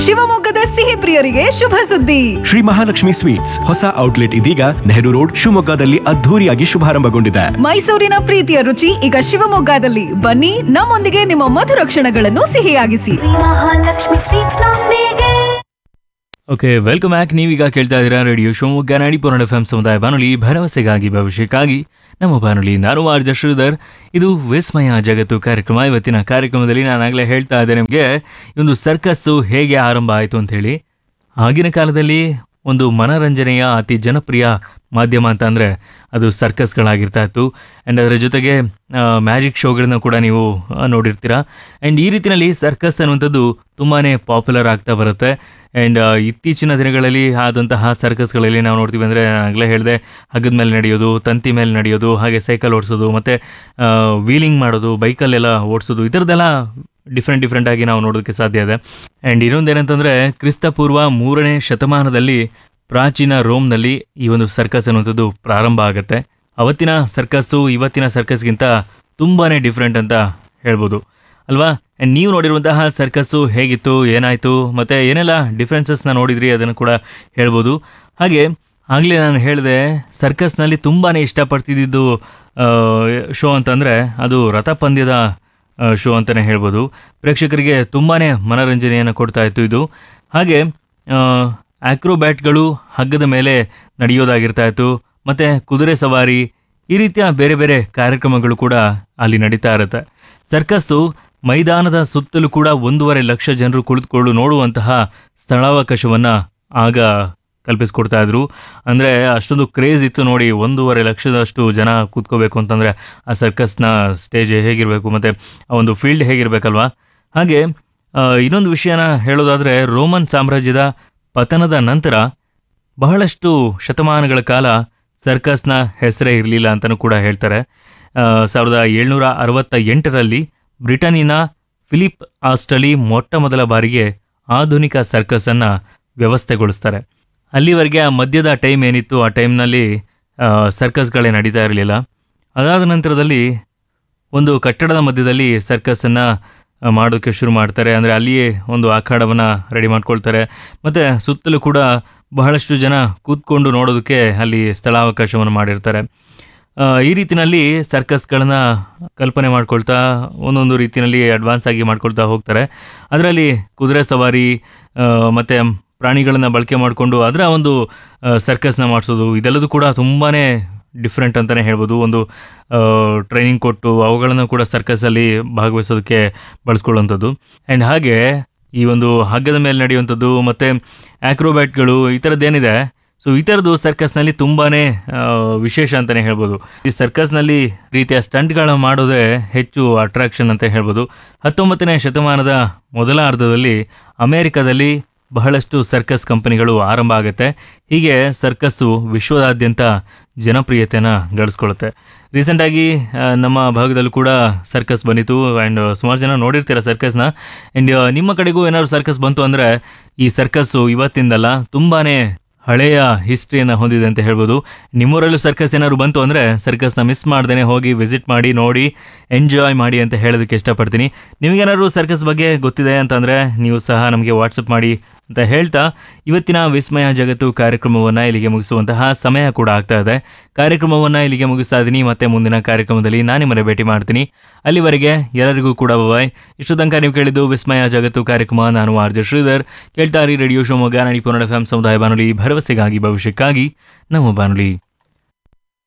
ಶಿವಮೊಗ್ಗದ ಸಿಹಿ ಪ್ರಿಯರಿಗೆ ಶುಭ ಸುದ್ದಿ ಶ್ರೀ ಮಹಾಲಕ್ಷ್ಮಿ ಸ್ವೀಟ್ಸ್ ಹೊಸ ಔಟ್ಲೆಟ್ ಇದೀಗ ನೆಹರು ರೋಡ್ ಶಿವಮೊಗ್ಗದಲ್ಲಿ ಅದ್ಧೂರಿಯಾಗಿ ಶುಭಾರಂಭಗೊಂಡಿದೆ ಮೈಸೂರಿನ ಪ್ರೀತಿಯ ರುಚಿ ಈಗ ಶಿವಮೊಗ್ಗದಲ್ಲಿ ಬನ್ನಿ ನಮ್ಮೊಂದಿಗೆ ನಿಮ್ಮ ಮಧುರ ಕ್ಷಣಗಳನ್ನು ಸಿಹಿಯಾಗಿಸಿ ಮಹಾಲಕ್ಷ್ಮಿ ಸ್ವೀಟ್ಸ್ ನೊಂದಿಗೆ ಓಕೆ ವೆಲ್ಕಮ್ ಬ್ಯಾಕ್ ನೀವೀಗ ಕೇಳ್ತಾ ಇದ್ದೀರಾ ರೇಡಿಯೋ ಶಿವಮೊಗ್ಗ ನಾಡಿಪುರ ಎಫ್ ಎಂ ಸಮುದಾಯ ಬಾನುಲಿ ಭರವಸೆಗಾಗಿ ಭವಿಷ್ಯಕ್ಕಾಗಿ ನಮ್ಮ ಬಾನುಲಿ ನಾನು ಆರ್ಜ ಶ್ರೀಧರ್ ಇದು ವಿಸ್ಮಯ ಜಗತ್ತು ಕಾರ್ಯಕ್ರಮ ಇವತ್ತಿನ ಕಾರ್ಯಕ್ರಮದಲ್ಲಿ ನಾನಾಗಲೇ ಹೇಳ್ತಾ ಇದ್ದೆ ನಿಮಗೆ ಈ ಒಂದು ಸರ್ಕಸ್ಸು ಹೇಗೆ ಆರಂಭ ಆಯಿತು ಅಂತ ಹೇಳಿ ಆಗಿನ ಕಾಲದಲ್ಲಿ ಒಂದು ಮನರಂಜನೆಯ ಅತಿ ಜನಪ್ರಿಯ ಮಾಧ್ಯಮ ಅಂತ ಅಂದರೆ ಅದು ಸರ್ಕಸ್ಗಳಾಗಿರ್ತಾ ಇತ್ತು ಆ್ಯಂಡ್ ಅದರ ಜೊತೆಗೆ ಮ್ಯಾಜಿಕ್ ಶೋಗಳನ್ನ ಕೂಡ ನೀವು ಆ, ನೋಡಿರ್ತೀರಾ ಆ್ಯಂಡ್ ಈ ರೀತಿಯಲ್ಲಿ ಸರ್ಕಸ್ ಅನ್ನುವಂಥದ್ದು ತುಂಬಾ ಪಾಪ್ಯುಲರ್ ಆಗ್ತಾ ಬರುತ್ತೆ ಆ್ಯಂಡ್ ಇತ್ತೀಚಿನ ದಿನಗಳಲ್ಲಿ ಆದಂತಹ ಸರ್ಕಸ್ಗಳಲ್ಲಿ ನಾವು ನೋಡ್ತೀವಿ ಅಂದರೆ ಆಗಲೇ ಹೇಳಿದೆ ಹಗ್ಗದ ಮೇಲೆ ನಡೆಯೋದು ತಂತಿ ಮೇಲೆ ನಡೆಯೋದು ಹಾಗೆ ಸೈಕಲ್ ಓಡಿಸೋದು ಮತ್ತು ವೀಲಿಂಗ್ ಮಾಡೋದು ಬೈಕಲ್ಲೆಲ್ಲ ಓಡಿಸೋದು ಈ ಥರದ್ದೆಲ್ಲ ಡಿಫ್ರೆಂಟ್ ಡಿಫ್ರೆಂಟ್ ಆಗಿ ನಾವು ನೋಡೋದಕ್ಕೆ ಸಾಧ್ಯ ಇದೆ ಆ್ಯಂಡ್ ಇನ್ನೊಂದೇನಂತಂದರೆ ಕ್ರಿಸ್ತಪೂರ್ವ ಮೂರನೇ ಶತಮಾನದಲ್ಲಿ ಪ್ರಾಚೀನ ರೋಮ್ನಲ್ಲಿ ಈ ಒಂದು ಸರ್ಕಸ್ ಅನ್ನುವಂಥದ್ದು ಪ್ರಾರಂಭ ಆಗುತ್ತೆ ಅವತ್ತಿನ ಸರ್ಕಸ್ಸು ಇವತ್ತಿನ ಸರ್ಕಸ್ಗಿಂತ ತುಂಬಾ ಡಿಫ್ರೆಂಟ್ ಅಂತ ಹೇಳ್ಬೋದು ಅಲ್ವಾ ಆ್ಯಂಡ್ ನೀವು ನೋಡಿರುವಂತಹ ಸರ್ಕಸ್ಸು ಹೇಗಿತ್ತು ಏನಾಯಿತು ಮತ್ತು ಏನೆಲ್ಲ ಡಿಫ್ರೆನ್ಸಸ್ನ ನೋಡಿದ್ರಿ ಅದನ್ನು ಕೂಡ ಹೇಳ್ಬೋದು ಹಾಗೆ ಆಗಲೇ ನಾನು ಹೇಳಿದೆ ಸರ್ಕಸ್ನಲ್ಲಿ ತುಂಬಾ ಇಷ್ಟಪಡ್ತಿದ್ದು ಶೋ ಅಂತಂದರೆ ಅದು ರಥಪಂದ್ಯದ ಶೋ ಅಂತಲೇ ಹೇಳ್ಬೋದು ಪ್ರೇಕ್ಷಕರಿಗೆ ತುಂಬಾ ಮನೋರಂಜನೆಯನ್ನು ಕೊಡ್ತಾ ಇತ್ತು ಇದು ಹಾಗೆ ಆಕ್ರೋಬ್ಯಾಟ್ಗಳು ಹಗ್ಗದ ಮೇಲೆ ನಡೆಯೋದಾಗಿರ್ತಾ ಇತ್ತು ಮತ್ತು ಕುದುರೆ ಸವಾರಿ ಈ ರೀತಿಯ ಬೇರೆ ಬೇರೆ ಕಾರ್ಯಕ್ರಮಗಳು ಕೂಡ ಅಲ್ಲಿ ನಡೀತಾ ಇರುತ್ತೆ ಸರ್ಕಸ್ಸು ಮೈದಾನದ ಸುತ್ತಲೂ ಕೂಡ ಒಂದೂವರೆ ಲಕ್ಷ ಜನರು ಕುಳಿತುಕೊಂಡು ನೋಡುವಂತಹ ಸ್ಥಳಾವಕಾಶವನ್ನು ಆಗ ಕಲ್ಪಿಸ್ಕೊಡ್ತಾ ಇದ್ರು ಅಂದರೆ ಅಷ್ಟೊಂದು ಕ್ರೇಜ್ ಇತ್ತು ನೋಡಿ ಒಂದೂವರೆ ಲಕ್ಷದಷ್ಟು ಜನ ಕೂತ್ಕೋಬೇಕು ಅಂತಂದರೆ ಆ ಸರ್ಕಸ್ನ ಸ್ಟೇಜ್ ಹೇಗಿರಬೇಕು ಮತ್ತು ಆ ಒಂದು ಫೀಲ್ಡ್ ಹೇಗಿರಬೇಕಲ್ವಾ ಹಾಗೆ ಆ, ಇನ್ನೊಂದು ವಿಷಯನ ಹೇಳೋದಾದರೆ ರೋಮನ್ ಸಾಮ್ರಾಜ್ಯದ ಪತನದ ನಂತರ ಬಹಳಷ್ಟು ಶತಮಾನಗಳ ಕಾಲ ಸರ್ಕಸ್ನ ಹೆಸರೇ ಇರಲಿಲ್ಲ ಅಂತಲೂ ಕೂಡ ಹೇಳ್ತಾರೆ ಆ, ಸಾವಿರದ ಏಳ್ನೂರ ಅರವತ್ತ ಎಂಟರಲ್ಲಿ ಬ್ರಿಟನ್ನಿನ ಫಿಲಿಪ್ ಆಸ್ಟಲಿ ಮೊಟ್ಟ ಮೊದಲ ಬಾರಿಗೆ ಆಧುನಿಕ ಸರ್ಕಸನ್ನು ವ್ಯವಸ್ಥೆಗೊಳಿಸ್ತಾರೆ ಅಲ್ಲಿವರೆಗೆ ಆ ಮಧ್ಯದ ಟೈಮ್ ಏನಿತ್ತು ಆ ಟೈಮ್ನಲ್ಲಿ ಸರ್ಕಸ್ಗಳೇ ನಡೀತಾ ಇರಲಿಲ್ಲ ಅದಾದ ನಂತರದಲ್ಲಿ ಒಂದು ಕಟ್ಟಡದ ಮಧ್ಯದಲ್ಲಿ ಸರ್ಕಸನ್ನು ಮಾಡೋಕ್ಕೆ ಶುರು ಮಾಡ್ತಾರೆ ಅಂದರೆ ಅಲ್ಲಿಯೇ ಒಂದು ಅಖಾಡವನ್ನು ರೆಡಿ ಮಾಡ್ಕೊಳ್ತಾರೆ ಮತ್ತು ಸುತ್ತಲೂ ಕೂಡ ಬಹಳಷ್ಟು ಜನ ಕೂತ್ಕೊಂಡು ನೋಡೋದಕ್ಕೆ ಅಲ್ಲಿ ಸ್ಥಳಾವಕಾಶವನ್ನು ಮಾಡಿರ್ತಾರೆ ಆ, ಈ ರೀತಿನಲ್ಲಿ ಸರ್ಕಸ್ಗಳನ್ನ ಕಲ್ಪನೆ ಮಾಡ್ಕೊಳ್ತಾ ಒಂದೊಂದು ರೀತಿಯಲ್ಲಿ ಅಡ್ವಾನ್ಸ್ ಆಗಿ ಮಾಡ್ಕೊಳ್ತಾ ಹೋಗ್ತಾರೆ ಅದರಲ್ಲಿ ಕುದುರೆ ಸವಾರಿ ಆ, ಮತ್ತೆ ಪ್ರಾಣಿಗಳನ್ನು ಬಳಕೆ ಮಾಡಿಕೊಂಡು ಅದರ ಒಂದು ಸರ್ಕಸ್ನ ಮಾಡಿಸೋದು ಇದೆಲ್ಲದೂ ಕೂಡ ತುಂಬಾ ಡಿಫ್ರೆಂಟ್ ಅಂತಲೇ ಹೇಳ್ಬೋದು ಒಂದು ಟ್ರೈನಿಂಗ್ ಕೊಟ್ಟು ಅವುಗಳನ್ನು ಕೂಡ ಸರ್ಕಸಲ್ಲಿ ಭಾಗವಹಿಸೋದಕ್ಕೆ ಬಳಸ್ಕೊಳ್ಳುವಂಥದ್ದು ಆ್ಯಂಡ್ ಹಾಗೆ ಈ ಒಂದು ಹಗ್ಗದ ಮೇಲೆ ನಡೆಯುವಂಥದ್ದು ಮತ್ತು ಆಕ್ರೋಬ್ಯಾಟ್ಗಳು ಈ ಥರದ್ದೇನಿದೆ ಸೊ ಈ ಥರದ್ದು ಸರ್ಕಸ್ನಲ್ಲಿ ತುಂಬಾ ವಿಶೇಷ ಅಂತಲೇ ಹೇಳ್ಬೋದು ಈ ಸರ್ಕಸ್ನಲ್ಲಿ ರೀತಿಯ ಸ್ಟಂಟ್ಗಳ ಮಾಡೋದೇ ಹೆಚ್ಚು ಅಟ್ರಾಕ್ಷನ್ ಅಂತ ಹೇಳ್ಬೋದು ಹತ್ತೊಂಬತ್ತನೇ ಶತಮಾನದ ಮೊದಲ ಅರ್ಧದಲ್ಲಿ ಅಮೆರಿಕದಲ್ಲಿ ಬಹಳಷ್ಟು ಸರ್ಕಸ್ ಕಂಪನಿಗಳು ಆರಂಭ ಆಗುತ್ತೆ ಹೀಗೆ ಸರ್ಕಸ್ಸು ವಿಶ್ವದಾದ್ಯಂತ ಜನಪ್ರಿಯತೆಯನ್ನು ಗಳಿಸ್ಕೊಳ್ಳುತ್ತೆ ರೀಸೆಂಟಾಗಿ ಆ, ನಮ್ಮ ಭಾಗದಲ್ಲೂ ಕೂಡ ಸರ್ಕಸ್ ಬಂದಿತ್ತು ಆ್ಯಂಡ್ ಸುಮಾರು ಜನ ನೋಡಿರ್ತೀರ ಸರ್ಕಸ್ನ ಆ್ಯಂಡ್ ನಿಮ್ಮ ಕಡೆಗೂ ಏನಾದ್ರು ಸರ್ಕಸ್ ಬಂತು ಅಂದರೆ ಈ ಸರ್ಕಸ್ಸು ಇವತ್ತಿಂದಲ್ಲ ತುಂಬಾ ಹಳೆಯ ಹಿಸ್ಟ್ರಿಯನ್ನು ಹೊಂದಿದೆ ಅಂತ ಹೇಳ್ಬೋದು ನಿಮ್ಮೂರಲ್ಲೂ ಸರ್ಕಸ್ ಏನಾದ್ರು ಬಂತು ಅಂದರೆ ಸರ್ಕಸ್ನ ಮಿಸ್ ಮಾಡ್ದೇ ಹೋಗಿ ವಿಸಿಟ್ ಮಾಡಿ ನೋಡಿ ಎಂಜಾಯ್ ಮಾಡಿ ಅಂತ ಹೇಳೋದಕ್ಕೆ ಇಷ್ಟಪಡ್ತೀನಿ ನಿಮಗೇನಾದ್ರು ಸರ್ಕಸ್ ಬಗ್ಗೆ ಗೊತ್ತಿದೆ ಅಂತಂದರೆ ನೀವು ಸಹ ನಮಗೆ ವಾಟ್ಸಪ್ ಮಾಡಿ ಅಂತ ಹೇಳ್ತಾ ಇವತ್ತಿನ ವಿಸ್ಮಯ ಜಗತ್ತು ಕಾರ್ಯಕ್ರಮವನ್ನು ಇಲ್ಲಿಗೆ ಮುಗಿಸುವಂತಹ ಸಮಯ ಕೂಡ ಆಗ್ತಾ ಇದೆ ಕಾರ್ಯಕ್ರಮವನ್ನು ಇಲ್ಲಿಗೆ ಮುಗಿಸ್ತಾ ಇದ್ದೀನಿ ಮತ್ತೆ ಮುಂದಿನ ಕಾರ್ಯಕ್ರಮದಲ್ಲಿ ನಾನು ನಿಮ್ಮನ್ನ ಭೇಟಿ ಮಾಡ್ತೀನಿ ಅಲ್ಲಿವರೆಗೆ ಎಲ್ಲರಿಗೂ ಕೂಡ ಬಾಯ್ ಇಷ್ಟು ತನಕ ನೀವು ಕೇಳಿದ್ದು ವಿಸ್ಮಯ ಜಗತ್ತು ಕಾರ್ಯಕ್ರಮ ನಾನು ಆರ್ ಜೆ ಶ್ರೀಧರ್ ಕೇಳ್ತಾರಿ ರೇಡಿಯೋ ಶಿವಮೊಗ್ಗ ನಾಡಿ ಪುನರ್ ಎಫ್ ಎಂ ಸಮುದಾಯ ಬಾನುಲಿ ಭರವಸೆಗಾಗಿ ಭವಿಷ್ಯಕ್ಕಾಗಿ ನಮ್ಮ ಬಾನುಲಿ